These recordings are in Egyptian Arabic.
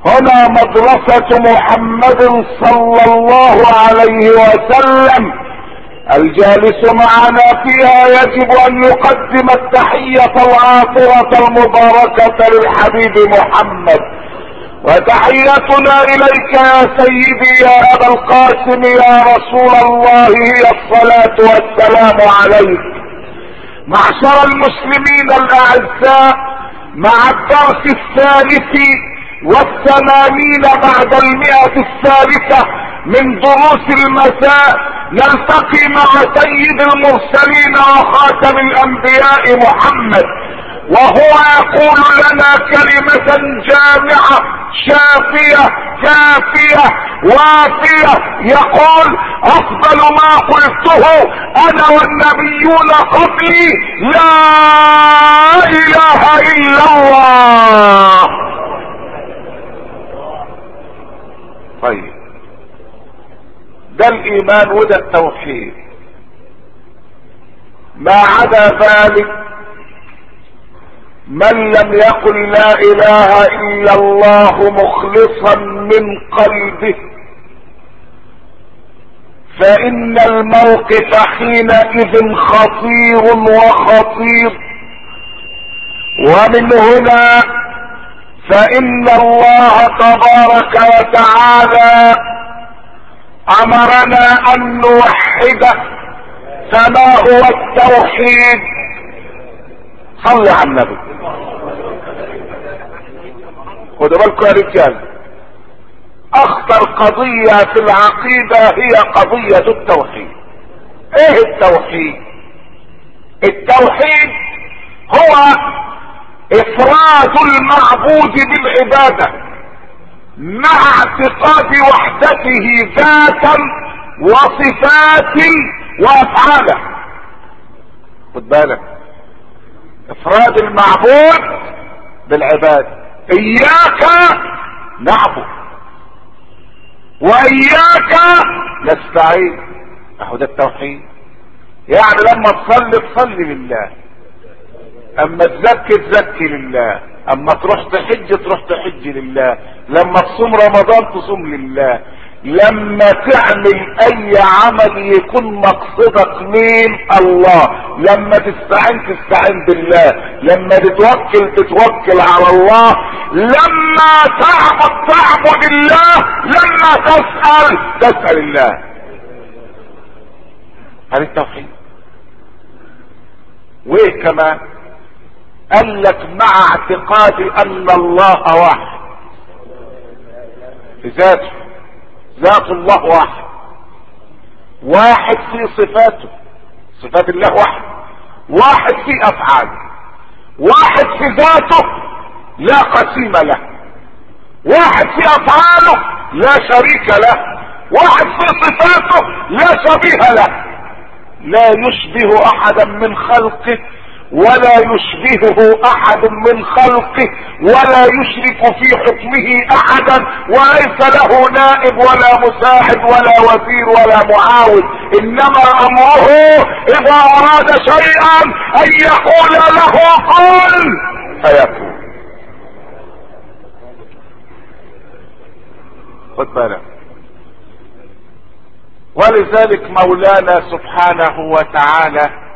هنا مدرسة محمد صلى الله عليه وسلم الجالس معنا فيها يجب ان يقدم التحية العاطرة المباركة للحبيب محمد وتحيتنا اليك يا سيدي يا ابا القاسم يا رسول الله هي الصلاة والسلام عليك معشر المسلمين الاعزاء مع الدرس الثالث والثمانين بعد المئة الثالثة من دروس المساء نلتقي مع سيد المرسلين وخاتم الانبياء محمد وهو يقول لنا كلمة جامعة شافية كافية وافية يقول افضل ما قلته انا والنبيون قبلي لا اله الا الله طيب ده الايمان وده التوحيد ما عدا ذلك من لم يقل لا اله الا الله مخلصا من قلبه فان الموقف حينئذ خطير وخطير ومن هنا فان الله تبارك وتعالى امرنا ان نوحده فما هو التوحيد صل على النبي خدوا بالكم يا رجال اخطر قضية في العقيدة هي قضية التوحيد ايه التوحيد التوحيد هو افراد المعبود بالعبادة مع اعتقاد وحدته ذاتا وصفات وافعالا خد بالك افراد المعبود بالعبادة اياك نعبد واياك نستعين اهو ده التوحيد يعني لما تصلي تصلي لله اما تزكي تزكي لله اما تروح تحج تروح تحج لله لما تصوم رمضان تصوم لله لما تعمل اي عمل يكون مقصدك مين الله لما تستعين تستعين بالله لما تتوكل تتوكل على الله لما تعبد تعبد الله لما تسأل تسأل الله هذا التوحيد وايه كمان قال لك مع اعتقاد ان الله واحد في ذاته ذات الله واحد واحد في صفاته صفات الله واحد واحد في افعاله واحد في ذاته لا قسيم له واحد في افعاله لا شريك له واحد في صفاته لا شبيه له لا يشبه احدا من خلقه ولا يشبهه احد من خلقه ولا يشرك في حكمه احدا وليس له نائب ولا مساعد ولا وزير ولا معاون انما امره اذا اراد شيئا ان يقول له قل فيكون خد بالك ولذلك مولانا سبحانه وتعالى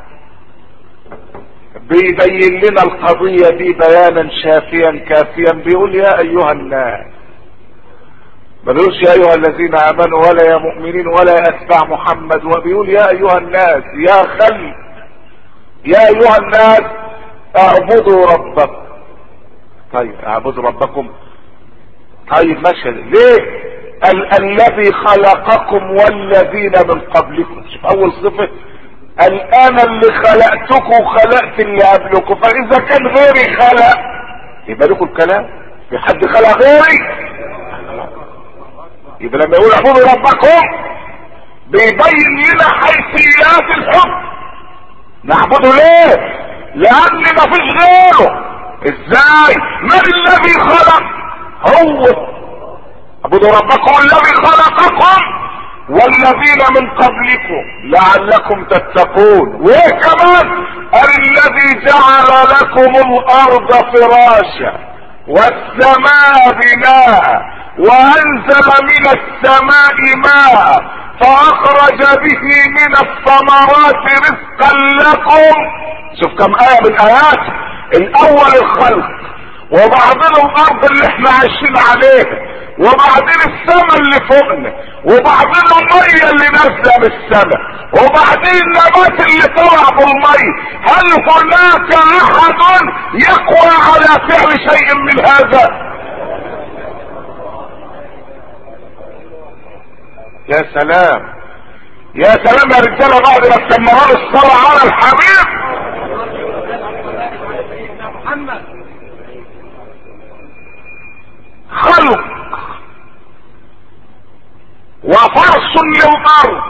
بيبين لنا القضية دي بيانا شافيا كافيا بيقول يا ايها الناس ما بيقولش يا ايها الذين امنوا ولا يا مؤمنين ولا يا اتباع محمد وبيقول يا ايها الناس يا خل يا ايها الناس اعبدوا ربكم طيب اعبدوا ربكم طيب ماشي ليه ال الذي خلقكم والذين من قبلكم شوف اول صفه الان اللي خلقتكم وخلقت اللي قبلكم فاذا كان غيري خلق يبقى لكم الكلام في حد خلق غيري يبقى لما يقول اعبدوا ربكم بيبين لنا حيثيات الحكم نعبده ليه لان مفيش غيره ازاي من الذي خلق هو اعبدوا ربكم الذي خلقكم والذين من قبلكم لعلكم تتقون وايه كمان الذي جعل لكم الارض فراشا والسماء بناء وانزل من السماء ماء فاخرج به من الثمرات رزقا لكم شوف كم ايه من ايات الاول الخلق وبعدين الارض اللي احنا عايشين عليها وبعدين السماء اللي فوقنا وبعدين المية اللي نازلة من السماء وبعدين النبات اللي طلع بالمية هل هناك احد يقوى على فعل شيء من هذا يا سلام يا سلام يا رجاله بعد ما تسمعون الصلاة على الحبيب خلق وفرش للارض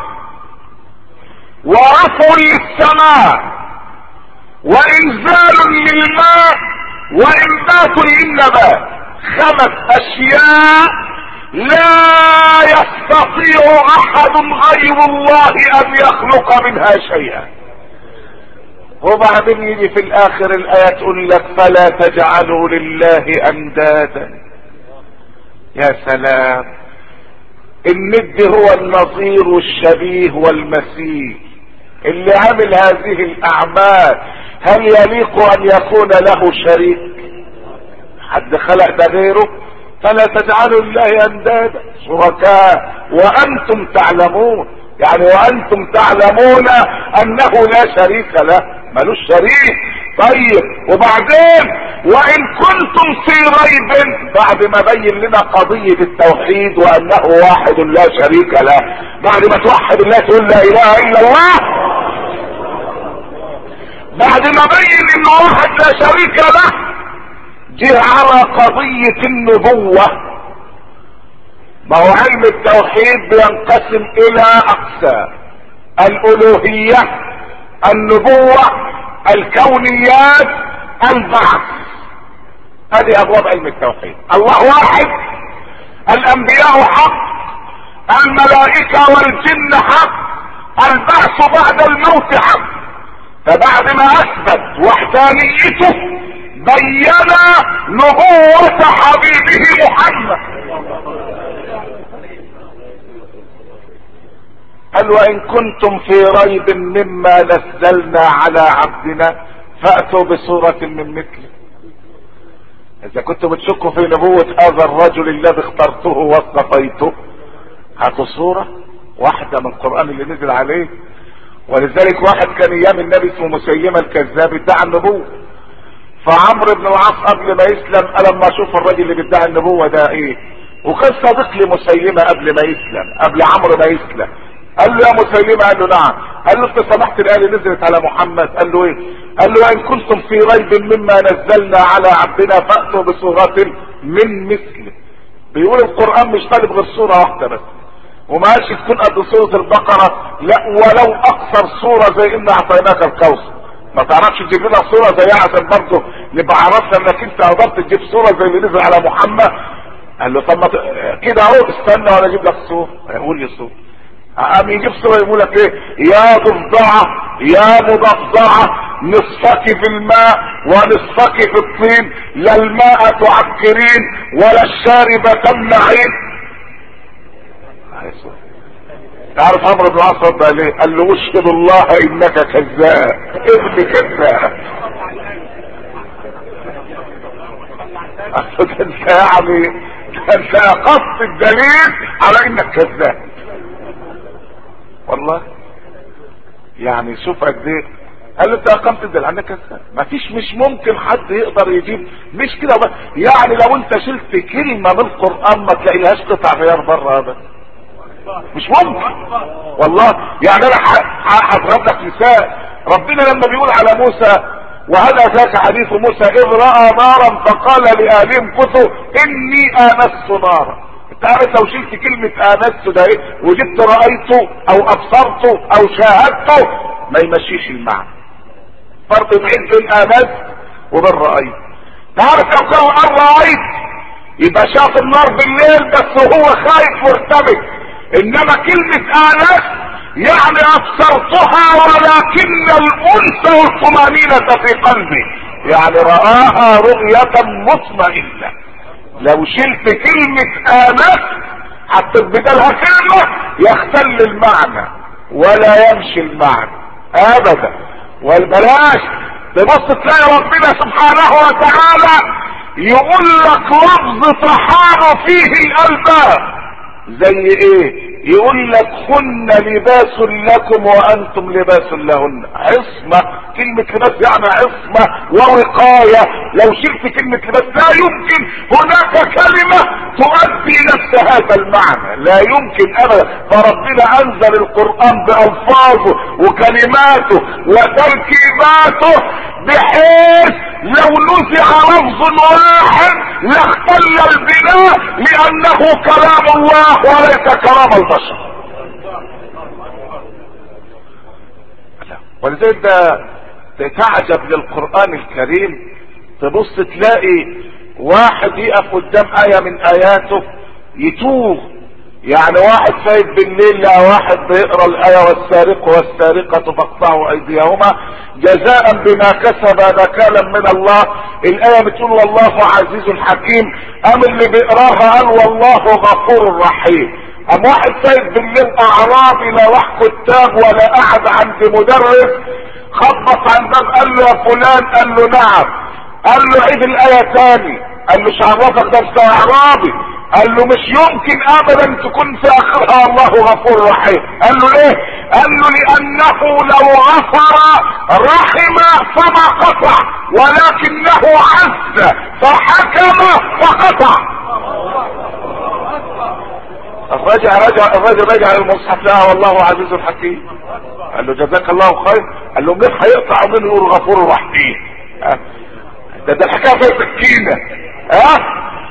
ورفع للسماء وانزال للماء وانبات للنبات خمس اشياء لا يستطيع احد غير الله ان يخلق منها شيئا وبعدين يجي في الاخر الايه تقول لك فلا تجعلوا لله اندادا يا سلام الند هو النظير والشبيه والمثيل اللي عمل هذه الاعمال هل يليق ان يكون له شريك حد خلق ده غيره فلا تجعلوا الله اندادا شركاء وانتم تعلمون يعني وانتم تعلمون انه لا شريك له ملوش شريك طيب وبعدين وان كنتم في ريب بعد ما بين لنا قضية التوحيد وانه واحد لا شريك له بعد ما توحد الله تقول لا اله الا الله بعد ما بين انه واحد لا شريك له جه على قضية النبوة ما هو علم التوحيد بينقسم الى اقسام الالوهية النبوة الكونيات البعث هذه ابواب علم التوحيد الله واحد الانبياء حق الملائكة والجن حق البعث بعد الموت حق فبعد ما اثبت وحدانيته بين نبوة حبيبه محمد قال وان كنتم في ريب مما نزلنا على عبدنا فاتوا بصورة من مثله اذا كنتم بتشكوا في نبوة هذا الرجل الذي اخترته واصطفيته هاتوا صورة واحدة من القرآن اللي نزل عليه ولذلك واحد كان ايام النبي اسمه مسيمة الكذاب ادعى النبوة فعمرو بن العاص قبل ما يسلم قال لما اشوف الراجل اللي بيدعي النبوة ده ايه وكان صديق لمسيلمة قبل ما يسلم قبل عمرو ما يسلم قال له يا مسيلمة قال له نعم قال له انت سمحت الآية نزلت على محمد قال له ايه قال له ان كنتم في ريب مما نزلنا على عبدنا فأتوا بصورة من مثله بيقول القرآن مش طالب غير صورة واحدة بس وما قالش تكون قد سورة البقرة لا ولو اقصر صورة زي ان اعطيناك الكوثر ما تعرفش تجيب لنا صورة زيها عشان برضه نبقى عرفنا انك انت قدرت تجيب صورة زي اللي نزل على محمد قال له طب ما كده اهو استنى وانا اجيب لك صورة يقول لي صورة قام يجيب صورة يقول لك ايه يا ضفدعة يا مضفدعة نصفك في الماء ونصفك في الطين لا الماء تعكرين ولا الشارب تمنعين تعرف عمرو بن العاص رد عليه قال له اشهد الله انك كذاب ابن كذاب انت يعني انت اقصت الدليل على انك كذاب والله يعني شوف قد ايه قال له انت اقمت الدليل عنك كذاب مفيش مش ممكن حد يقدر يجيب مش كده بس يعني لو انت شلت كلمه من القران ما تلاقيلهاش قطع غيار بره ابدا مش ممكن والله يعني انا هضرب لك مثال ربنا لما بيقول على موسى وهذا ذاك حديث موسى اذ راى نارا فقال لاهلهم كثوا اني انست نارا انت عارف لو شلت كلمة انست ده ايه وجبت رأيته او ابصرته او شاهدته ما يمشيش المعنى فرق بعيد بين انست وبين رأيت تعرف لو كان قال رأيت يبقى شاف النار بالليل بس وهو خايف مرتبك انما كلمة انس يعني ابصرتها ولكن الانس والطمانينة في قلبي يعني رآها رؤية مطمئنة لو شلت كلمة آنف حطيت بدلها كلمة يختل المعنى ولا يمشي المعنى ابدا والبلاش تبص تلاقي ربنا سبحانه وتعالى يقول لك لفظ طحان فيه الالباب زي ايه يقول لك هن لباس لكم وانتم لباس لهن عصمة كلمة لباس يعني عصمة ووقاية لو شلت كلمة لباس لا يمكن هناك كلمة تؤدي نفس هذا المعنى لا يمكن ابدا فربنا انزل القرآن بالفاظه وكلماته وتركيباته بحيث لو نزع لفظ واحد لاختل البناء لانه كلام الله وليس كلام البشر ولذلك ده تعجب للقرآن الكريم تبص تلاقي واحد يقف قدام آية من آياته يتوه يعني واحد سايب بالليل لا واحد بيقرا الايه والسارق والسارقه فاقطعوا ايديهما جزاء بما كسب نكالا من الله الايه بتقول والله عزيز حكيم ام اللي بيقراها قال والله غفور رحيم ام واحد سايب بالليل اعرابي لا راح كتاب ولا قعد عند مدرس خبط على الباب قال له يا فلان قال له نعم قال له عيد الايه تاني قال له شعرفك ده اعرابي قال له مش يمكن ابدا تكون في اخرها الله غفور رحيم قال له ليه قال له لانه لو غفر رحم فما قطع ولكنه عز فحكم فقطع رجع رجع الرجل رجع المصحف لا والله عزيز حكيم قال له جزاك الله خير قال له مين هيقطع ومين يقول غفور رحيم ده ده الحكايه فيها سكينه ها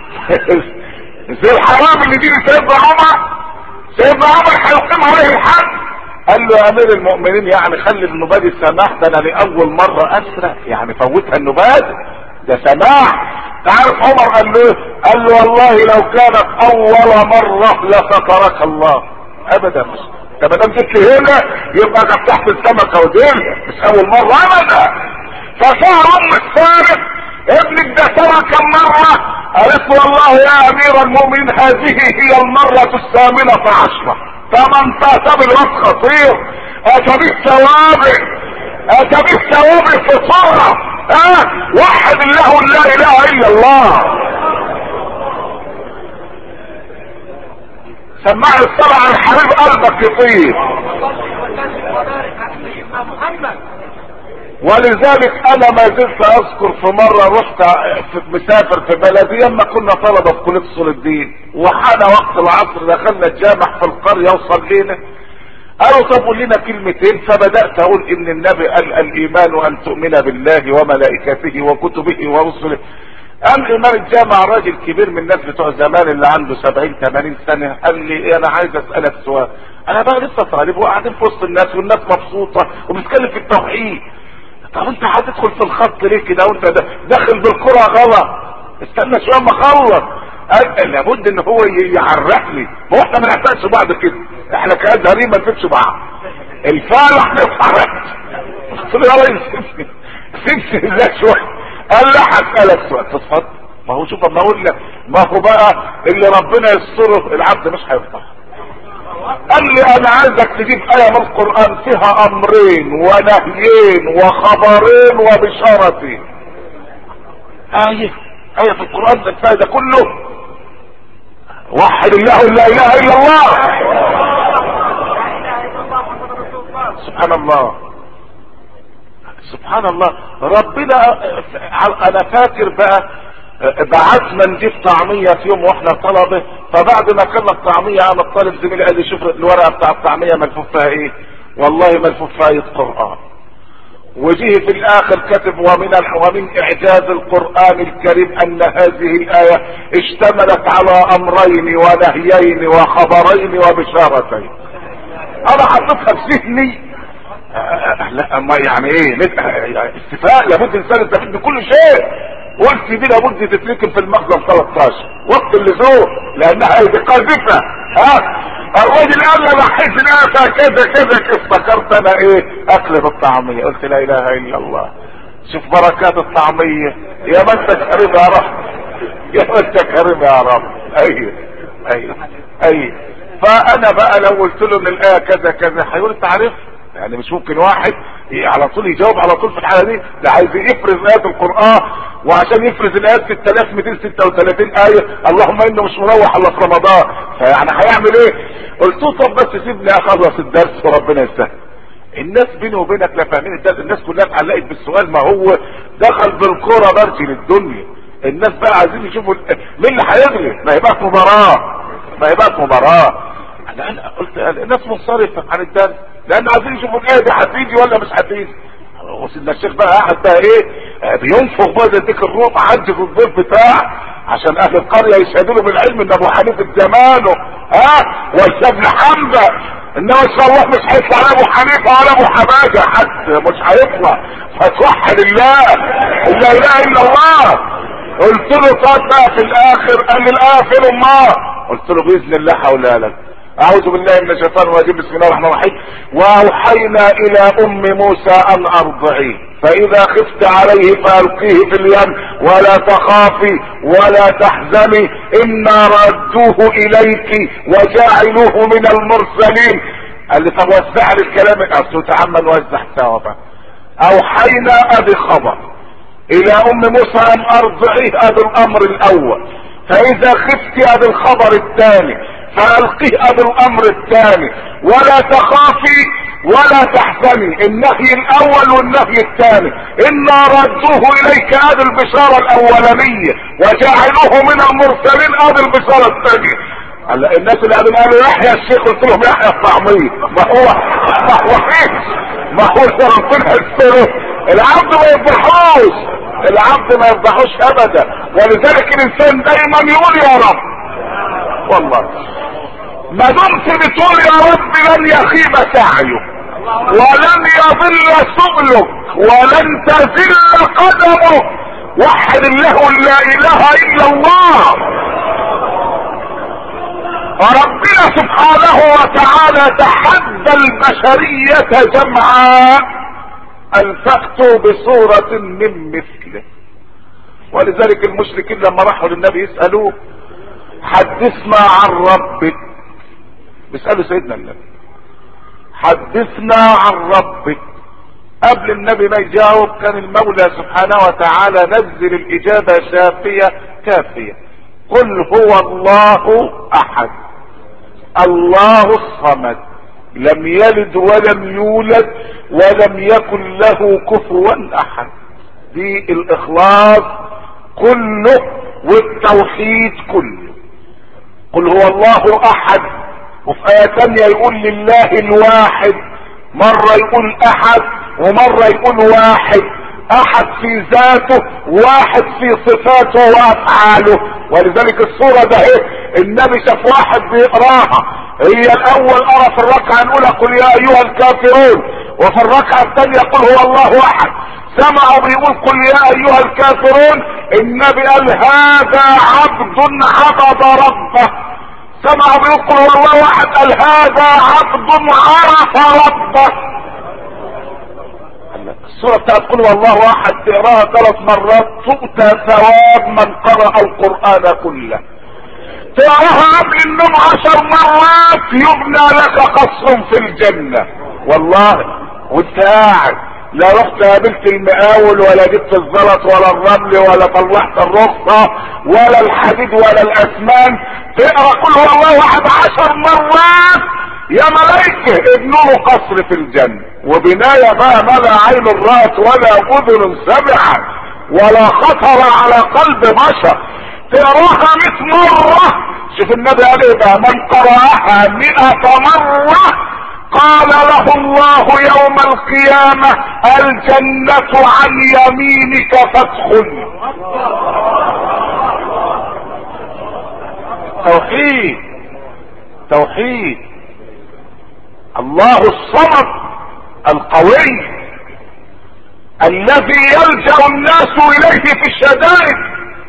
زي الحرام اللي دي سيدنا عمر سيدنا عمر هيقيم عليه الحد قال له يا امير المؤمنين يعني خلي النبادي سماح ده انا لاول مره اسرق يعني فوتها النبادي ده سماح تعرف عمر قال له قال له والله لو كانت اول مره لسترك الله ابدا مش ده ما دام جيت لي هنا يبقى انك تحت السمكه وديلها مش اول مره ابدا فشهر ام السارق ابنك ده سرق كم مره قالت والله يا امير المؤمنين هذه هي المرة الثامنة عشرة فمن فات بالوقت خطير اتى بالثوابت اتى بالثوابت في صرة اه وحد الله لا اله الا الله سمع الصلاة على حبيب قلبك يطير ولذلك انا ما زلت اذكر في مرة رحت مسافر في بلدي لما كنا طلبة في كلية اصول الدين وحان وقت العصر دخلنا الجامع في القرية وصلينا قالوا طب قول لنا كلمتين فبدأت اقول ان النبي قال الايمان ان تؤمن بالله وملائكته وكتبه ورسله قام امام الجامع راجل كبير من الناس بتوع زمان اللي عنده 70 80 سنه قال لي انا عايز اسالك سؤال انا بقى لسه طالب وقاعدين في وسط الناس والناس مبسوطه وبتتكلم في التوحيد طب انت هتدخل في الخط ليه كده وانت داخل بالكرة غلط استنى شويه ما اخلص لابد ان هو يعرفني ما هو احنا ما نحتاجش بعض كده احنا كازهرين ما نفيدش بعض الفال احنا اتحركت قلت له يا ريس سيبني سيبني ازاي شويه قال لا هسألك سؤال تتفضل ما هو شوف اما اقول لك ما هو بقى اللي ربنا يستره العبد مش هيفتح قال لي انا عايزك تجيب ايه من القرآن فيها امرين ونهيين وخبرين وبشارتين ايه ايه في القرآن ده الفايدة كله وحد الله لا اله الا الله سبحان الله سبحان الله ربنا انا فاكر بقى بعتنا نجيب طعمية في يوم واحنا طلبة فبعد ما كنا الطعمية انا الطالب زميلي قال لي شوف الورقة بتاع الطعمية ملفوف فيها ايه والله ملفوف فيها آية قرآن وجيه في الاخر كتب ومن ومن اعجاز القرآن الكريم ان هذه الاية اشتملت على امرين ونهيين وخبرين وبشارتين انا حطيتها في ذهني لا ما يعني ايه استفاء لابد انسان يستفيد من كل شيء قلت دي لابد تتركب في المخزن 13 وقت اللزوم لانها دي قاذفه ها الراجل قال لي بحس انها كذا كذا افتكرت انا ايه اكلة الطعمية قلت لا اله الا الله شوف بركات الطعمية يا ما انت كريم يا رب يا ما انت كريم يا رب ايوه ايوه ايوه فانا بقى لو قلت له ان الايه كذا كذا هيقول انت عارف يعني مش ممكن واحد على طول يجاوب على طول في الحاله دي ده عايز يفرز ايات القران وعشان يفرز الايات 6236 ايه اللهم انه مش مروح الا في رمضان فيعني هيعمل ايه قلت له طب بس سيبني اخلص الدرس وربنا يسهل الناس بيني وبينك لا فاهمين الدرس الناس كلها اتعلقت بالسؤال ما هو دخل بالكوره برشي للدنيا الناس بقى عايزين يشوفوا مين اللي هيغلب ما هي مباراه ما هي مباراه انا انا قلت الناس منصرفه عن الدرس لان عايزين يشوفوا الايه دي هتيجي ولا مش هتيجي وسيدنا الشيخ بقى قاعد بقى ايه بينفخ بقى زي ديك الروح عدي في الضيف بتاعه عشان اهل القريه يشهدوا له بالعلم ان ابو حنيفه زمانه ها والشاب حمزه انما ان شاء الله مش هيطلع لا ابو حنيفه ولا ابو حماده حد مش هيطلع فتوحد الله لا اله الا الله قلت له طب بقى في الاخر قال لي الاخر الله قلت له باذن الله حولها لك اعوذ بالله من الشيطان الرجيم بسم الله الرحمن الرحيم واوحينا الى ام موسى ان ارضعيه فاذا خفت عليه فالقيه في اليم ولا تخافي ولا تحزني انا ردوه اليك وجاعلوه من المرسلين قال لي طب وزع لي الكلام اصل تعمل نوزع سوا بقى اوحينا ادي خبر الى ام موسى ان ارضعيه ادي الامر الاول فاذا خفت ادي الخبر الثاني فالقيه ادي الامر الثاني ولا تخافي ولا تحزني النهي الاول والنهي الثاني انا ردوه اليك ادي البشارة الاولانية وجعلوه من المرسلين ادي البشارة الثانية هلا الناس اللي قالوا قالوا يحيى الشيخ قلت لهم يحيى الطعمية ما هو ما هو فيش ما هو ربنا يستره العبد ما يفضحوش العبد ما يفضحوش ابدا ولذلك الانسان دايما يقول يا رب والله ما دمت بتقول يا رب لن يخيب سعيه ولن يضل سبلك ولن تزل قدمك وحد الله لا اله الا الله ربنا سبحانه وتعالى تحدى البشرية جمعاء ان تأتوا بصورة من مثله ولذلك المشركين لما راحوا للنبي يسألوه حدثنا عن ربك بيسألوا سيدنا النبي حدثنا عن ربك قبل النبي ما يجاوب كان المولى سبحانه وتعالى نزل الاجابة شافية كافية قل هو الله احد الله الصمد لم يلد ولم يولد ولم يكن له كفوا احد دي الاخلاص كله والتوحيد كله قل هو الله احد وفي آية تانية يقول لله الواحد مرة يقول احد ومرة يقول واحد احد في ذاته واحد في صفاته وافعاله ولذلك الصورة ده ايه النبي شاف واحد بيقراها هي الاول قرا في الركعة الاولى قل يا ايها الكافرون وفي الركعة الثانية قل هو الله احد سمعوا بيقول قل يا ايها الكافرون النبي قال هذا عبد عبد ربه سمعوا بيقول قل هو الله احد قال هذا عبد عرف ربه السورة بتاعت قل والله احد تقراها ثلاث مرات تؤتى ثواب من قرأ القرآن كله تقراها قبل النوم عشر مرات يبنى لك قصر في الجنة والله وانت قاعد لا رحت قابلت المقاول ولا جبت الزلط ولا الرمل ولا طلعت الرخصة ولا الحديد ولا الاسمان تقرا كل والله واحد عشر مرات يا ملايكة ابنه قصر في الجنة وبناية بقى ما لا عين رأت ولا اذن سمعت ولا خطر على قلب بشر تقراها مئة مرة شوف النبي قال ايه بقى من قرأها مئة مرة قال له الله يوم القيامة الجنة عن يمينك فادخل توحيد توحيد الله الصمد القوي الذي يلجأ الناس اليه في الشدائد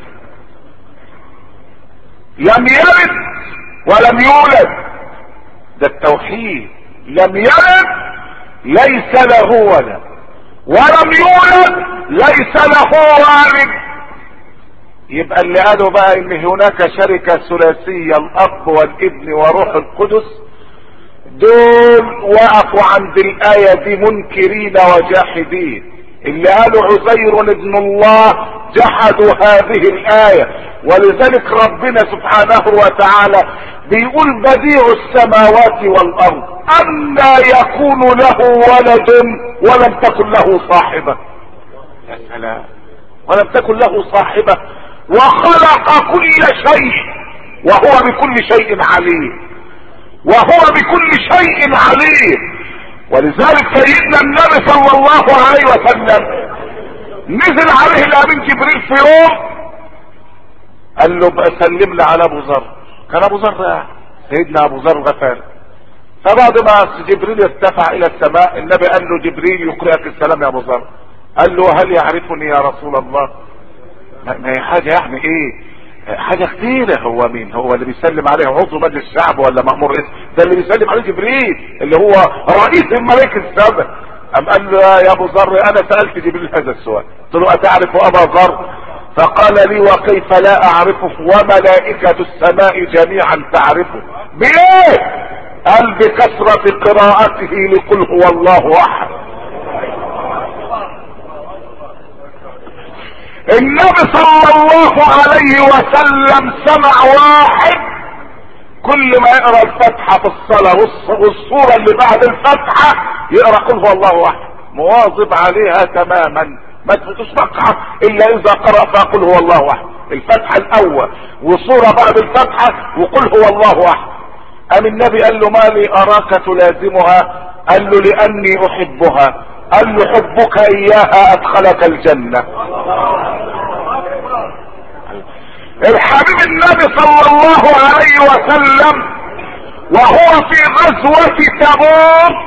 لم يلد ولم يولد ده التوحيد لم يلد ليس له ولد ولم يولد ليس له والد يبقى اللي قالوا بقى ان هناك شركة ثلاثية الاب والابن وروح القدس دول وقفوا عند الآية دي منكرين وجاحدين اللي قالوا عزير ابن الله جحدوا هذه الآية ولذلك ربنا سبحانه وتعالى بيقول بديع السماوات والأرض أما يكون له ولد ولم تكن له صاحبة يا سلام ولم تكن له صاحبة وخلق كل شيء وهو بكل شيء عليم وهو بكل شيء عليم ولذلك سيدنا النبي صلى الله عليه وسلم نزل عليه الامين جبريل في يوم قال له بقى سلم لي على ابو ذر كان ابو ذر سيدنا ابو ذر غفار فبعد ما جبريل ارتفع الى السماء النبي قال له جبريل يقرأك السلام يا ابو ذر قال له هل يعرفني يا رسول الله ما هي حاجة يعني ايه حاجة كتيرة هو مين هو اللي بيسلم عليه عضو مجلس الشعب ولا مأمور اسم ده اللي بيسلم عليه جبريل اللي هو رئيس الملائكة السبع ام قال له يا ابو ذر انا سألت جبريل هذا السؤال قلت له اتعرف ابا ذر فقال لي وكيف لا اعرفه وملائكة السماء جميعا تعرفه بايه قال بكثرة قراءته لقل هو الله احد النبي صلى الله عليه وسلم سمع واحد كل ما يقرا الفاتحه في الصلاه والصوره اللي بعد الفاتحه يقرا قل هو الله واحد مواظب عليها تماما ما تفوتوش ركعه الا اذا قرا فقل هو الله واحد الفتحه الاول وصوره بعد الفتحه وقل هو الله واحد قام النبي قال له ما لي اراك تلازمها قال له لاني احبها قال له حبك اياها ادخلك الجنة الحبيب النبي صلى الله عليه وسلم وهو في غزوة تبوك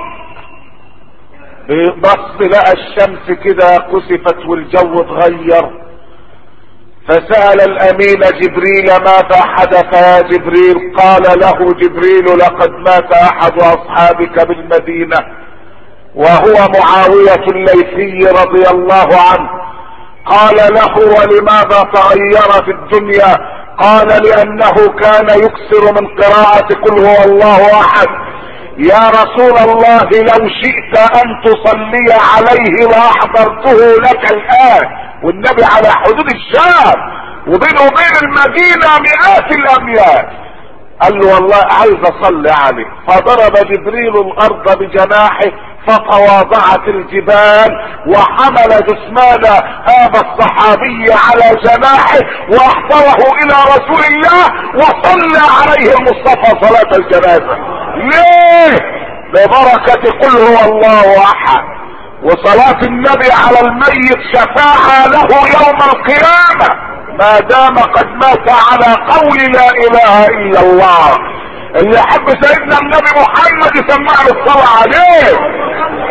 بص لقى الشمس كده كسفت والجو اتغير فسأل الامين جبريل ماذا حدث يا جبريل قال له جبريل لقد مات احد اصحابك بالمدينة وهو معاوية الليثي رضي الله عنه قال له ولماذا تغير في الدنيا قال لانه كان يكثر من قراءة قل هو الله احد يا رسول الله لو شئت ان تصلي عليه لاحضرته لك الان والنبي على حدود الشام وبينه وبين المدينة مئات الاميال قال له والله عايز اصلي عليه فضرب جبريل الارض بجناحه فتواضعت الجبال وحمل جثمان هذا الصحابي على جناحه واحضره الى رسول الله وصلى عليه المصطفى صلاة الجنازة ليه ببركة قل هو الله احد وصلاة النبي على الميت شفاعة له يوم القيامة ما دام قد مات على قول لا اله الا الله اللي يحب سيدنا النبي محمد يسمع له الصلاة عليه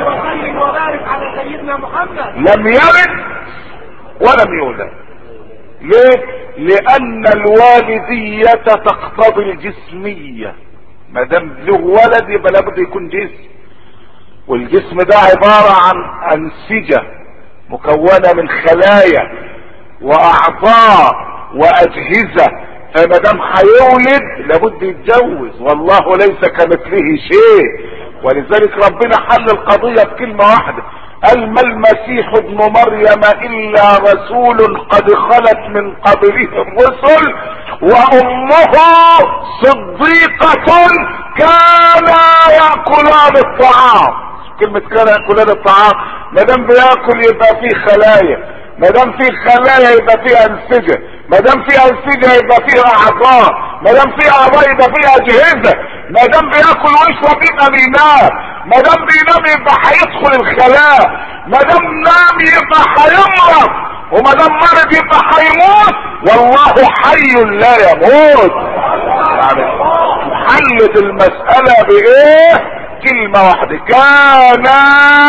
لم يلد ولم يولد ليه لان الوالدية تقتضي الجسمية ما دام له ولد يبقى لابد يكون جسم والجسم ده عبارة عن انسجة مكونة من خلايا واعضاء واجهزة فما دام هيولد لابد يتجوز والله ليس كمثله شيء ولذلك ربنا حل القضية بكلمة واحدة قال ما المسيح ابن مريم الا رسول قد خلت من قبله الرسل وامه صديقة كانا ياكلان الطعام كلمة كان ياكلان الطعام ما دام بياكل يبقى فيه خلايا ما دام فيه خلايا يبقى فيه انسجه ما دام فيه انسجه يبقى فيه اعضاء ما دام فيه اعضاء يبقى فيه اجهزه ما دام بياكل ويشرب يبقى بينام ما دام بينام يبقى هيدخل الخلاء ما دام نام يبقى هيمرض وما دام مرض يبقى هيموت والله حي لا يموت يعني حلت المسألة بايه كلمة واحدة كانا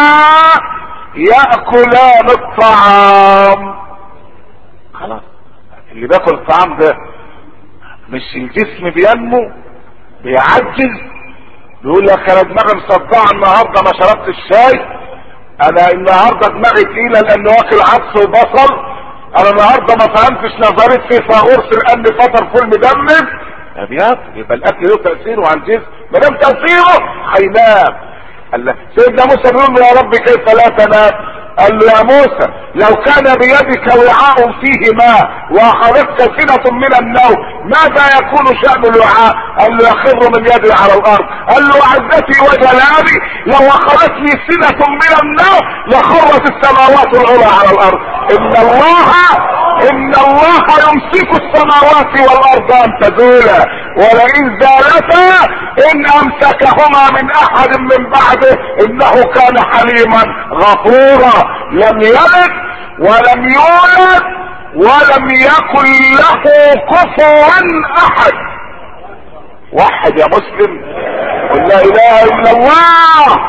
يأكلان الطعام خلاص اللي بياكل الطعام ده مش الجسم بينمو بيعجز بيقول لك انا دماغي مصدعه النهارده ما شربت الشاي انا النهارده دماغي تقيله لان واكل عدس وبصل انا النهارده ما فهمتش نظريه فيثاغورس لان فطر فول مدمر يا بياكل يبقى الاكل له تاثيره على الجسم ما دام تاثيره هينام قال له سيدنا موسى بيقول له يا رب كيف لا تنام قال له يا موسى لو كان بيدك وعاء فيه ماء واخذتك سنة من النوم ماذا يكون شأن الوعاء قال له يخر من يدي على الارض قال له عزتي وجلالي لو اخذتني سنة من النوم لخرت السماوات العلى على الارض ان الله ان الله يمسك السماوات والارض ان تزولا ولئن زالتا ان امسكهما من احد من بعده انه كان حليما غفورا لم يلد ولم يولد ولم يكن له كفوا احد وحد يا مسلم قل لا اله الا الله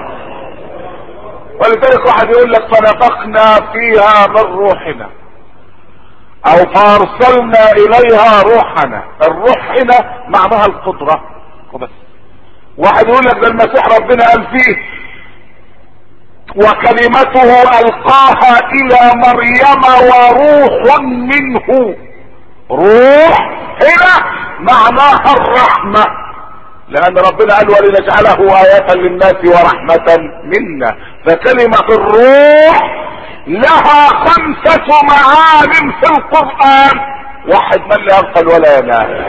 ولذلك واحد يقول لك فنفخنا فيها من روحنا او فارسلنا اليها روحنا الروح هنا معناها القدرة وبس واحد يقول لك ده المسيح ربنا قال فيه وكلمته القاها الى مريم وروح منه روح هنا معناها الرحمة لان ربنا قال ولنجعله آية للناس ورحمة منا فكلمة الروح لها خمسة معان في القرآن واحد من لا يغفل ولا ينام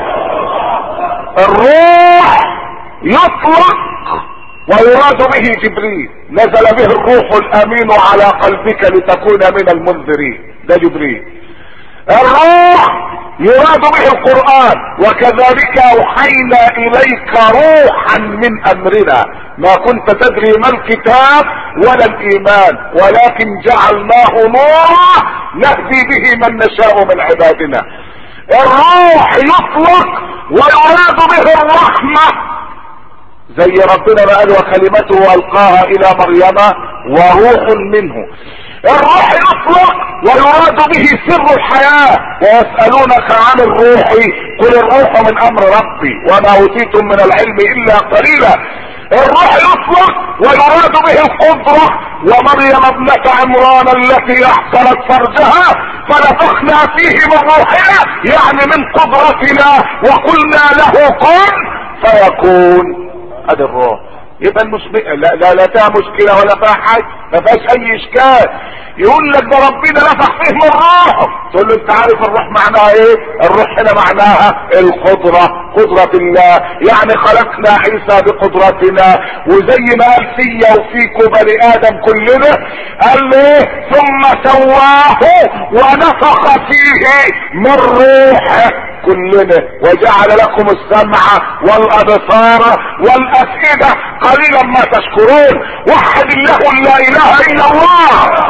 الروح يطلق ويراد به جبريل نزل به الروح الامين على قلبك لتكون من المنذرين ده جبريل الروح يراد به القرآن وكذلك اوحينا اليك روحا من امرنا ما كنت تدري ما الكتاب ولا الايمان ولكن جعلناه نورا نهدي به من نشاء من عبادنا الروح يطلق ويراد به الرحمه زي ربنا ما قال وكلمته القاها الى مريم وروح منه الروح يطلق ويراد به سر الحياة ويسألونك عن الروح قل الروح من امر ربي وما اوتيتم من العلم الا قليلا الروح يطلق ويراد به القدرة ومريم ابنة عمران التي احسنت فرجها فنفخنا فيه من روحنا يعني من قدرتنا وقلنا له كن فيكون ادي الروح يبقى المشكلة لا لا لا فيها مشكلة ولا فيها حاجة ما فيهاش اي اشكال يقول لك ده ربنا نفخ فيه من روحه تقول له انت عارف الروح معناها ايه الروح هنا معناها القدرة قدرة الله يعني خلقنا عيسى بقدرتنا وزي ما قال فيا وفيك وبني ادم كلنا قال له ايه ثم سواه ونفخ فيه من روحه كلنا وجعل لكم السمع والابصار والافئدة قليلا ما تشكرون وحد الله لا اله الا الله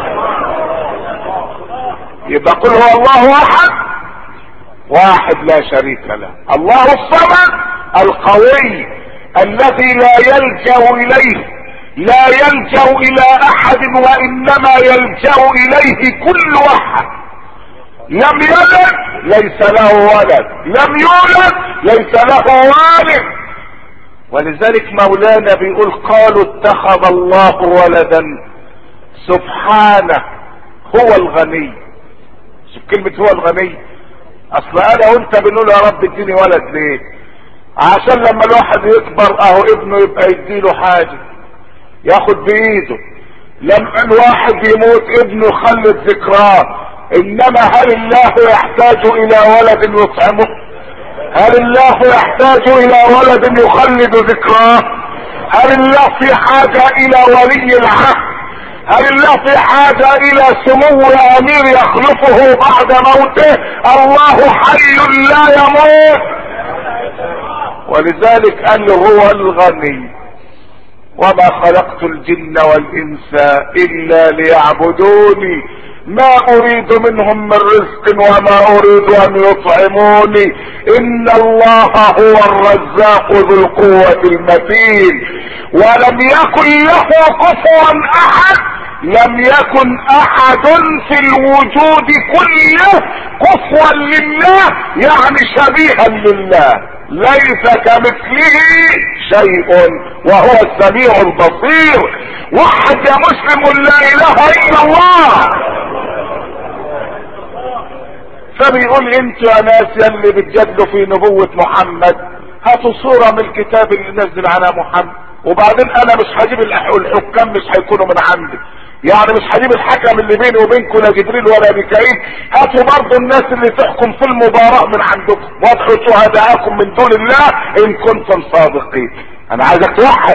يبقى قل هو الله احد واحد لا شريك له الله الصمد القوي الذي لا يلجا اليه لا يلجا الى احد وانما يلجا اليه كل واحد لم يلد ليس له ولد لم يولد ليس له والد ولذلك مولانا بيقول قالوا اتخذ الله ولدا سبحانه هو الغني شوف كلمة هو الغني اصل انا وانت بنقول يا رب اديني ولد ليه عشان لما الواحد يكبر اهو ابنه يبقى يديله حاجة ياخد بايده لما الواحد يموت ابنه خلد ذكراه انما هل الله يحتاج الى ولد يطعمه هل الله يحتاج الى ولد يخلد ذكراه هل الله في حاجة الى ولي العهد هل الله في حاجة الى سمو امير يخلفه بعد موته الله حي لا يموت ولذلك قال هو الغني وما خلقت الجن والانس الا ليعبدوني ما اريد منهم من رزق وما اريد ان يطعموني ان الله هو الرزاق ذو القوة المتين ولم يكن له كفوا احد لم يكن احد في الوجود كله كفوا لله يعني شبيها لله ليس كمثله شيء وهو السميع البصير وحد يا مسلم لا اله الا الله فبيقول انتوا يا ناس يلي بتجادلوا في نبوة محمد هاتوا صورة من الكتاب اللي نزل على محمد وبعدين انا مش هجيب الحكام مش هيكونوا من عندي يعني مش هجيب الحكم اللي بيني وبينكم لا جبريل ولا ميكائيل هاتوا برضه الناس اللي تحكم في المباراة من عندكم وادعوا شهداءكم من دون الله ان كنتم صادقين انا عايزك توحد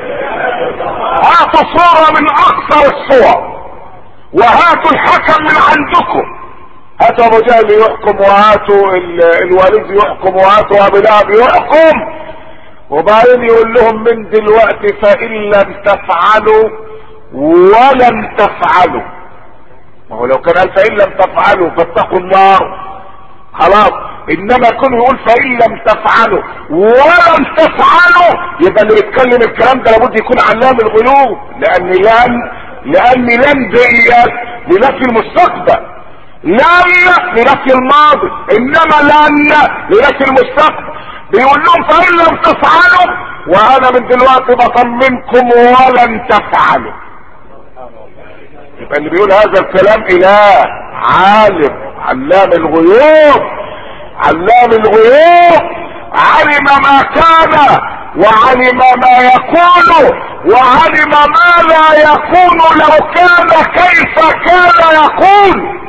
هاتوا صورة من اكثر الصور وهاتوا الحكم من عندكم هاتوا ابو جهل يحكم وهاتوا الوليد يحكم وهاتوا ابو لهب يحكم وبعدين يقول لهم من دلوقتي فان لم تفعلوا ولم تفعلوا ما هو لو كان قال فان لم تفعلوا فاتقوا النار خلاص انما كونه يقول فان لم تفعلوا ولم تفعلوا يبقى اللي بيتكلم الكلام ده لابد يكون علام الغيوب لان لن لان لن ديت لنفي المستقبل لن لنفي الماضي انما لن لنفي المستقبل بيقول لهم فان لم تفعلوا وانا من دلوقتي بطمنكم ولن تفعلوا يبقى اللي بيقول هذا الكلام اله عالم علام الغيوب علام الغيوب علم ما كان وعلم ما يكون وعلم ما لا يكون لو كان كيف كان يكون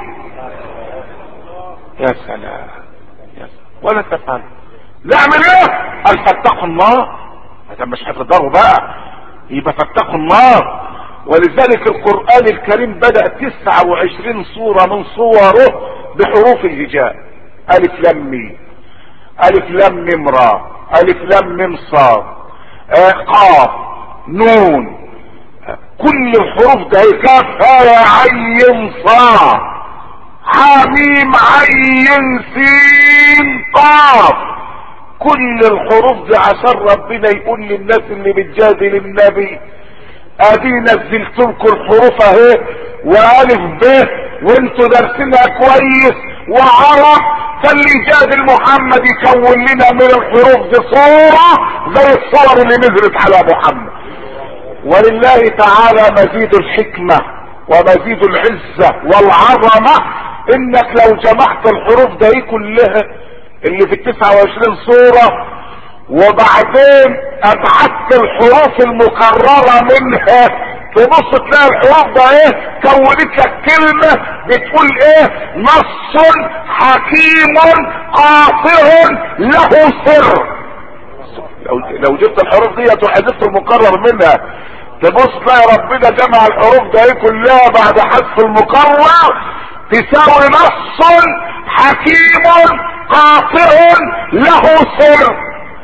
يا سلام يا سلام ولا تفعل نعمل ايه قال فاتقوا النار هذا مش هتقدروا بقى يبقى فاتقوا النار ولذلك القرآن الكريم بدأ 29 صورة من صوره بحروف الهجاء ألف لم ميم ألف لم ميم را ألف لم ميم صاد آه قاف نون آه كل الحروف ده كاف يا عين صاد حميم عين سين قاف كل الحروف دي عشان ربنا يقول للناس اللي بتجادل النبي ادي نزلت لكم الحروف اهي والف ب وانتوا دارسينها كويس وعرب فاللي يجادل محمد يكون لنا من الحروف دي صورة زي الصور اللي نزلت على محمد ولله تعالى مزيد الحكمة ومزيد العزة والعظمة انك لو جمعت الحروف دي كلها اللي في التسعة وعشرين صورة وبعدين ابعدت الحروف المكررة منها تبص تلاقي الحروف ده ايه كونت لك كلمة بتقول ايه نص حكيم قاطع له سر لو لو جبت الحروف ديت وحذفت المكرر منها تبص تلاقي ربنا جمع الحروف ده ايه كلها بعد حذف المكرر تساوي نص حكيم قاطع له سر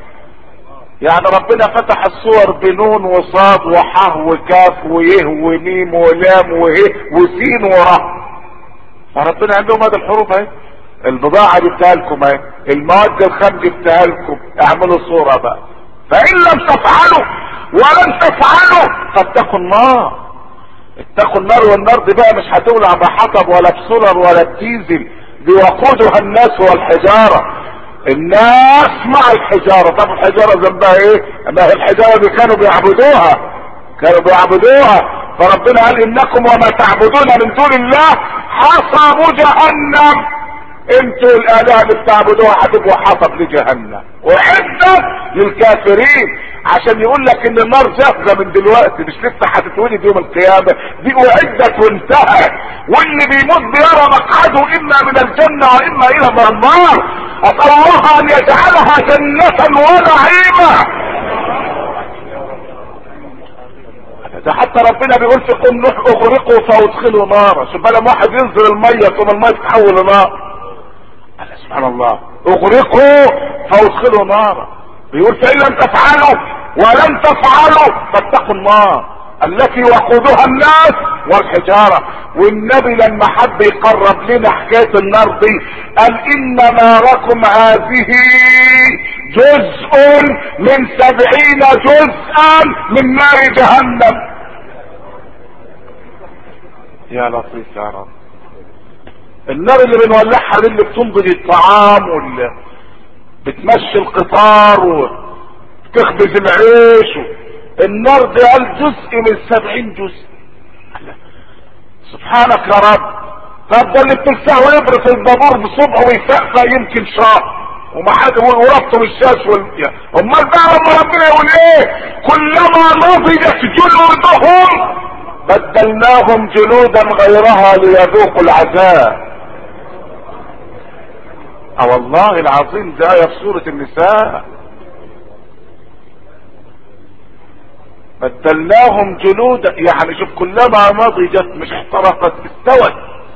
يعني ربنا فتح الصور بنون وصاد وحاء وكاف ويه وميم ولام وهي وسين وراء فربنا عندهم هذه الحروف اهي البضاعة جبتها لكم اهي المواد الخام جبتها لكم اعملوا صورة بقى فان لم تفعلوا ولن تفعلوا فاتقوا النار اتقوا النار والنار دي بقى مش هتولع بحطب ولا بسولر ولا بديزل دي وقودها الناس والحجارة الناس مع الحجارة طب الحجارة ذنبها ايه ما هي الحجارة دي كانوا بيعبدوها كانوا بيعبدوها فربنا قال انكم وما تعبدون من دون الله حصب جهنم انتوا الالهه اللي بتعبدوها هتبقوا حطب لجهنم وعدت للكافرين عشان يقول لك ان النار جاهزه من دلوقتي مش لسه هتتولد يوم القيامه دي اعدت وانتهت واللي بيموت بيرى مقعده اما من الجنه واما الى من النار اسال الله ان يجعلها جنه ونعيما ده حتى ربنا بيقول في قوم نوح اغرقوا فادخلوا نارا شوف بقى لما واحد ينزل الميه ثم الميه تتحول لنار سبحان الله اغرقوا فادخلوا نارا بيقول فان لم تفعلوا ولم تفعلوا فاتقوا النار التي وقودها الناس والحجارة والنبي لما حب يقرب لنا حكاية النار دي قال ان ناركم هذه جزء من سبعين جزءا من نار جهنم يا لطيف يا رب النار اللي بنولعها دي اللي بتنضج الطعام واللي بتمشي القطار و... تخبز العيش النار دي قال جزء من سبعين جزء سبحانك يا رب طب ده اللي بتلسعه ويبرس البابور بصبعه ويفقفق يمكن شهر وما حد وربطه بالشاش وال... امال بقى لما ربنا يقول ايه كلما نضجت جلودهم بدلناهم جلودا غيرها ليذوقوا العذاب اه والله العظيم ده آية في سورة النساء بدلناهم جلودا يعني شوف كلما نضجت مش احترقت استوت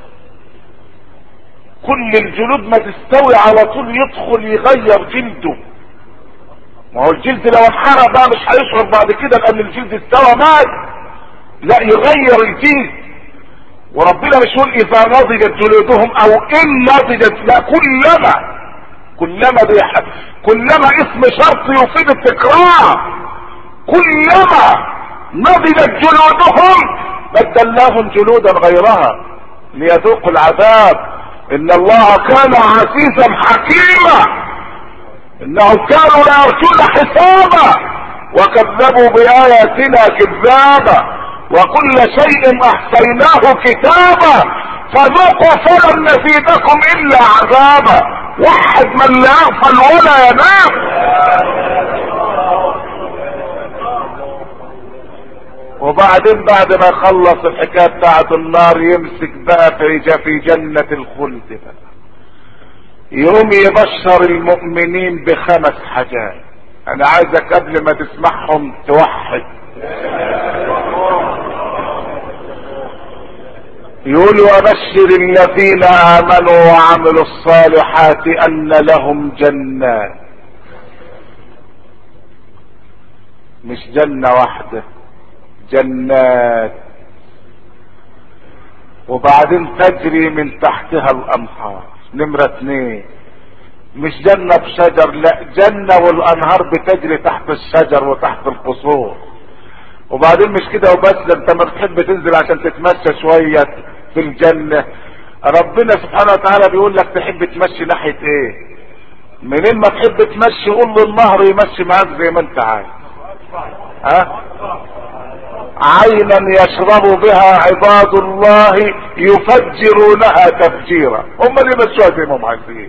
كل الجلود ما تستوي على طول يدخل يغير جلده ما هو الجلد لو انحرق بقى مش هيشعر بعد كده لان الجلد استوى مات لا يغير الجلد وربنا مش يقول اذا نضجت جلودهم او ان نضجت لا كلما كلما دي كلما اسم شرط يفيد التكرار كلما نضجت جلودهم بدلناهم جلودا غيرها ليذوقوا العذاب ان الله كان عزيزا حكيما انهم كانوا لا يرجون حسابا وكذبوا باياتنا كذابا وكل شيء احصيناه كتابا فذوقوا فلن نزيدكم الا عذابا وحد من لا يغفل ولا ينام وبعدين بعد ما يخلص الحكايه بتاعت النار يمسك بقى في في جنه الخلد بقى يقوم يبشر المؤمنين بخمس حاجات انا عايزك قبل ما تسمعهم توحد يقول وبشر الذين امنوا وعملوا الصالحات ان لهم جنات مش جنة واحدة جنات وبعدين تجري من تحتها الانهار نمرة اتنين مش جنة بشجر لا جنة والانهار بتجري تحت الشجر وتحت القصور وبعدين مش كده وبس ده انت ما بتحب تنزل عشان تتمشى شوية في الجنة ربنا سبحانه وتعالى بيقول لك تحب تمشي ناحية ايه منين ما تحب تمشي قول للنهر يمشي معاك زي ما انت عايز ها عينا يشرب بها عباد الله يفجرونها تفجيرا هم اللي مشوها زي ما هم عايزين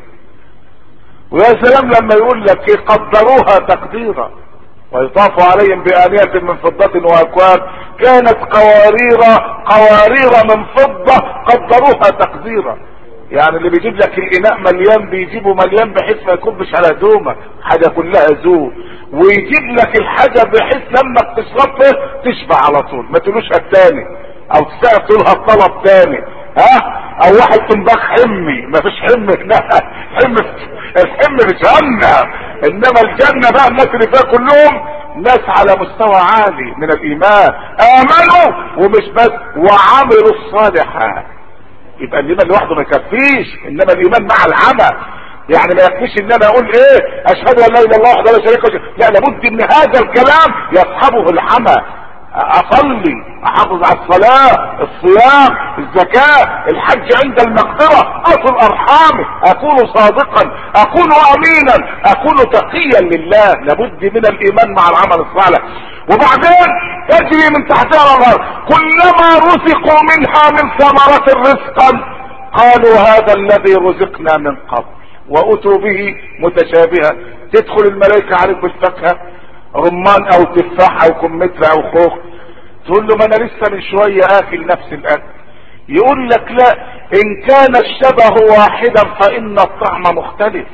ويا سلام لما يقول لك ايه قدروها تقديرا ويطاف عليهم بآنية من فضة وأكواب كانت قوارير قوارير من فضة قدروها تقديرا يعني اللي بيجيب لك الاناء مليان بيجيبه مليان بحيث ما يكبش على دومة حاجة كلها زور ويجيب لك الحاجة بحيث لما بتشربها تشبع على طول ما تقولوش التاني او تسأل تقولها الطلب تاني ها او واحد تنبخ حمي ما فيش حم هنا حم الحم في جهنم انما الجنة بقى الناس اللي فيها كلهم ناس على مستوى عالي من الايمان امنوا ومش بس وعملوا الصالحات يبقى الايمان لوحده ما يكفيش انما الايمان مع العمل يعني ما يكفيش ان انا اقول ايه اشهد ان لا اله الا الله وحده لا شريك له لا لابد ان هذا الكلام يصحبه العمل اصلي احافظ على الصلاة الصيام الزكاة الحج عند المقدرة اصل ارحامي اكون صادقا اكون امينا اكون تقيا لله لابد من الايمان مع العمل الصالح وبعدين تجري من تحتها الانهار كلما رزقوا منها من ثمرة رزقا قالوا هذا الذي رزقنا من قبل واتوا به متشابها تدخل الملائكة عليك بالفاكهة رمان او تفاح او كمثرى او خوخ تقول له ما انا لسه من شوية اكل نفس الاكل يقول لك لا ان كان الشبه واحدا فان الطعم مختلف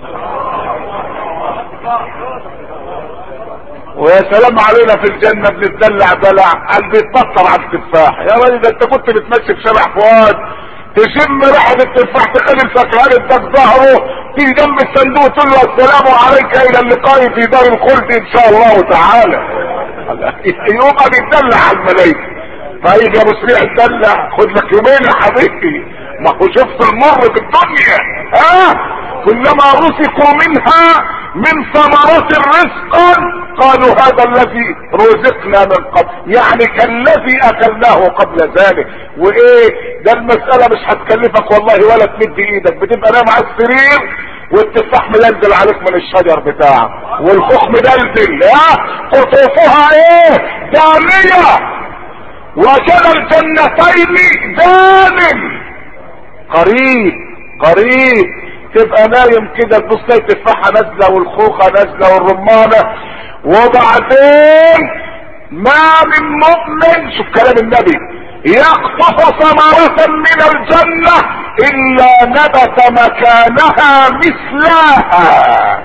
ويا سلام علينا في الجنة بنتدلع دلع قلبي يتبطر على التفاح يا راجل ده انت كنت بتمشي في شارع فؤاد تشم ريحة التفاح تخلي الفكهان اداك ظهره تيجي جنب الصندوق تقول له السلام عليك الى اللقاء في دار الخلد ان شاء الله تعالى يبقى بيتدلع على الملايكة طيب يا ابو سريع اتدلع خد لك يومين يا حبيبي ما هو شفت المر في الدنيا ها كلما رزقوا منها من ثمرات الرزق قالوا هذا الذي رزقنا من قبل يعني كالذي اكلناه قبل ذلك وايه ده المسألة مش هتكلفك والله ولا تمد ايدك بتبقى نايم على السرير والتفاح مدلدل عليك من الشجر بتاعك والخوخ مدلدل ها قطوفها ايه دانية وكلا الجنتين دان قريب قريب تبقى نايم كده تبص تلاقي التفاحة نازلة والخوخة نازلة والرمانة وبعدين ما من مؤمن شوف كلام النبي يقطف ثمرة من الجنة الا نبت مكانها مثلها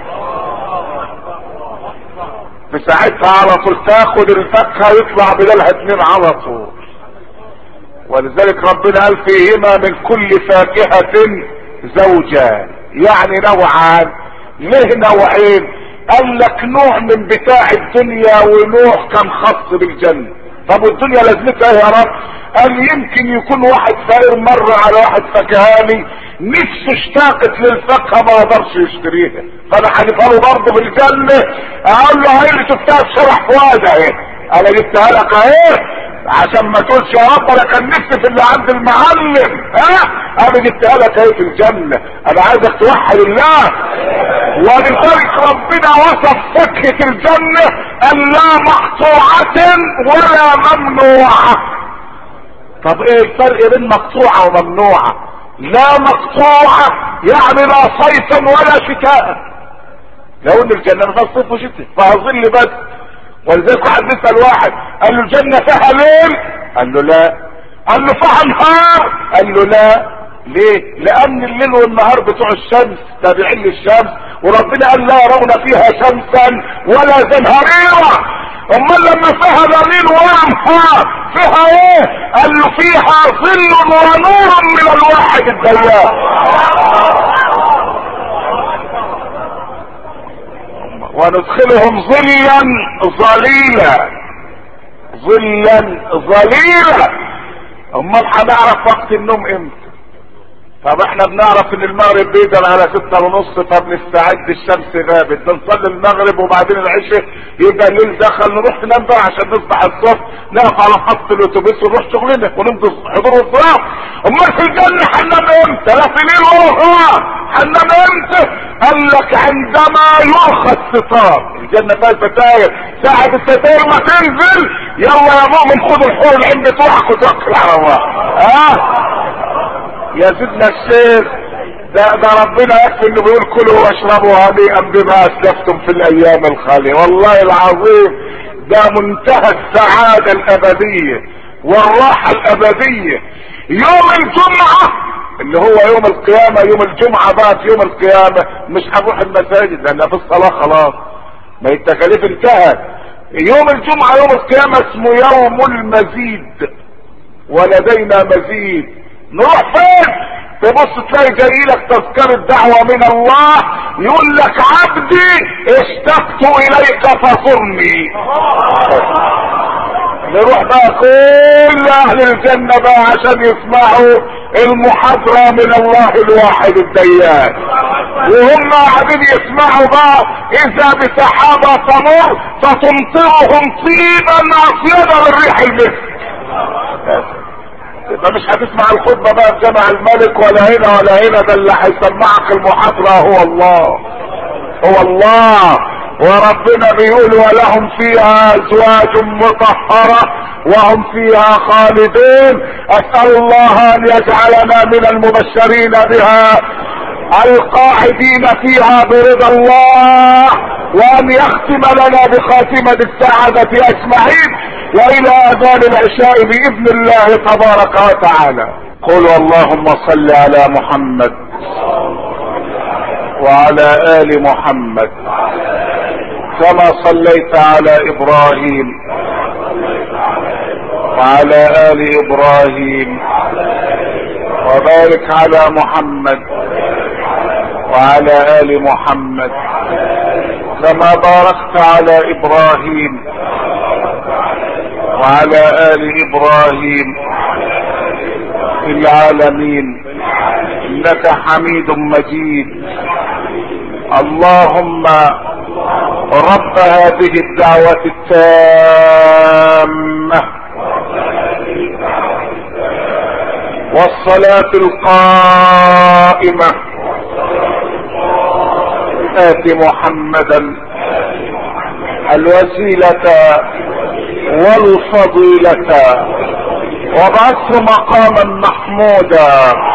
في ساعتها على طول تاخد الفاكهة يطلع بدلها اتنين على طول ولذلك ربنا قال فيهما من كل فاكهة زوجان يعني نوعان ليه نوعين قال لك نوع من بتاع الدنيا ونوع كان خاص بالجنة طب والدنيا لازمتها ايه يا رب قال يمكن يكون واحد فقير مر على واحد فكهاني نفسه اشتاقت للفاكهه ما قدرش يشتريها فانا هجيبها له برضه في الجنه اقول له هي اللي شفتها في شرح فؤاد اهي انا جبتها لك اهي عشان ما تقولش يا رب انا كان نفسي في اللي عند المعلم ها انا جبتها لك اهي في الجنه انا عايزك توحد الله ولذلك ربنا وصف فكهة الجنة ان لا مقطوعة ولا ممنوعة طب ايه الفرق بين مقطوعة وممنوعة لا مقطوعة يعني لا صيفا ولا شتاء لو ان الجنة ما فيها صيف وشتاء فيها ظل بس ولذلك واحد بيسأل واحد قال له الجنة فيها ليل قال له لا قال له فيها نهار قال له لا ليه لان الليل والنهار بتوع الشمس تابعين للشمس وربنا قال لا يرون فيها شمسا ولا زمهريرا امال لما فيها ضليل ولا نهار فيها ايه قال له فيها ظل ونور من الواحد الديان وندخلهم ظلا ظليلا ظلا ظليلا امال هنعرف وقت النوم امتى طب احنا بنعرف ان المغرب بيدل على ستة ونص فبنستعد الشمس غابت بنصلي المغرب وبعدين العشاء يبقى الليل دخل نروح ننام بقى عشان نصبح الصبح نقف على محطة الاتوبيس ونروح شغلنا ونمضي حضور الصلاة امال في الجنة هننام امتى لا في ليل ولا نهار هننام امتى قال لك عندما يرخى الستار الجنة فيها ستاير ساعة الستاير ما تنزل يلا يا مؤمن خد الحور العين بتوعك وتوكل على الله ها أه؟ يا سيدنا الشيخ ده, ده ربنا يكفي انه بيقول كلوا واشربوا هنيئا بما اسلفتم في الايام الخالية والله العظيم ده منتهى السعادة الابدية والراحة الابدية يوم الجمعة اللي هو يوم القيامة يوم الجمعة بقى في يوم القيامة مش هنروح المساجد لان في الصلاة خلاص ما التكاليف انتهت يوم الجمعة يوم القيامة اسمه يوم المزيد ولدينا مزيد نروح فين تبص تلاقي جاي لك تذكرة دعوة من الله يقول لك عبدي اشتقت اليك فصرني نروح بقى كل اهل الجنة بقى عشان يسمعوا المحاضرة من الله الواحد الديان وهم قاعدين يسمعوا بقى اذا بسحابة تمر فتمطرهم طيبا اطيبا من ريح المسك يبقى مش هتسمع الخطبة بقى في جامع الملك ولا هنا ولا هنا ده اللي هيسمعك المحاضرة هو الله هو الله وربنا بيقول ولهم فيها ازواج مطهرة وهم فيها خالدون اسأل الله ان يجعلنا من المبشرين بها القاعدين فيها برضا الله وان يختم لنا بخاتمة السعادة اجمعين والى اذان العشاء باذن الله تبارك وتعالى قولوا اللهم صل على محمد وعلى ال محمد كما صليت على ابراهيم وعلى ال ابراهيم وبارك على محمد وعلى ال محمد كما باركت على ابراهيم وعلى ال ابراهيم في العالمين انك حميد مجيد اللهم رب هذه الدعوة التامة والصلاة القائمة آت محمدا الوسيلة والفضيلة وابعثه مقاما محمودا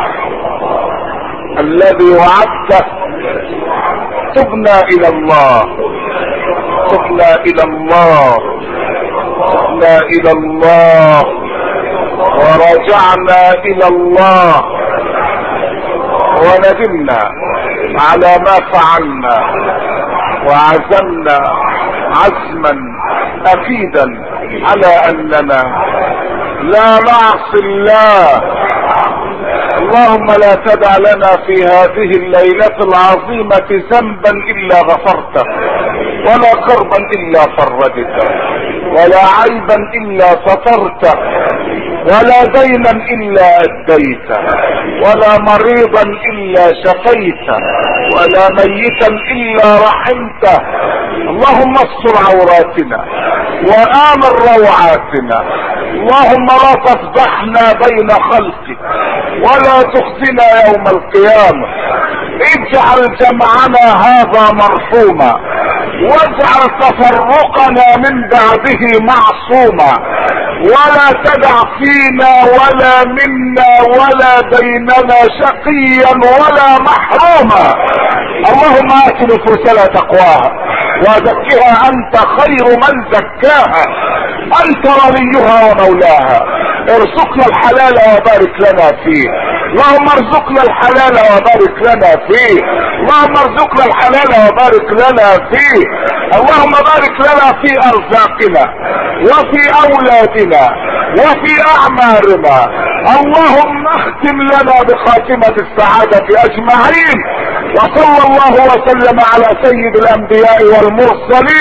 الذي وعدته تبنا الى الله تبنا الى الله تبنا الى الله ورجعنا الى الله وندمنا على ما فعلنا وعزمنا عزما اكيدا على اننا لا نعصي الله اللهم لا تدع لنا في هذه الليلة العظيمة ذنبا الا غفرته ولا كربا الا فرجته ولا عيبا الا سترته ولا دينا الا اديته ولا مريضا الا شفيته ولا ميتا الا رحمته اللهم استر عوراتنا وامن روعاتنا اللهم لا تفضحنا بين خلقك ولا تخزنا يوم القيامة اجعل جمعنا هذا مرحوما واجعل تفرقنا من بعده معصوما ولا تدع فينا ولا منا ولا بيننا شقيا ولا محروما اللهم ات نفوسنا تقواها وزكها انت خير من زكاها انت وليها ومولاها ارزقنا الحلال وبارك لنا فيه اللهم ارزقنا الحلال وبارك لنا فيه اللهم ارزقنا الحلال وبارك لنا فيه اللهم بارك لنا في ارزاقنا وفي اولادنا وفي اعمارنا اللهم اختم لنا بخاتمة السعادة اجمعين وصلى الله وسلم على سيد الانبياء والمرسلين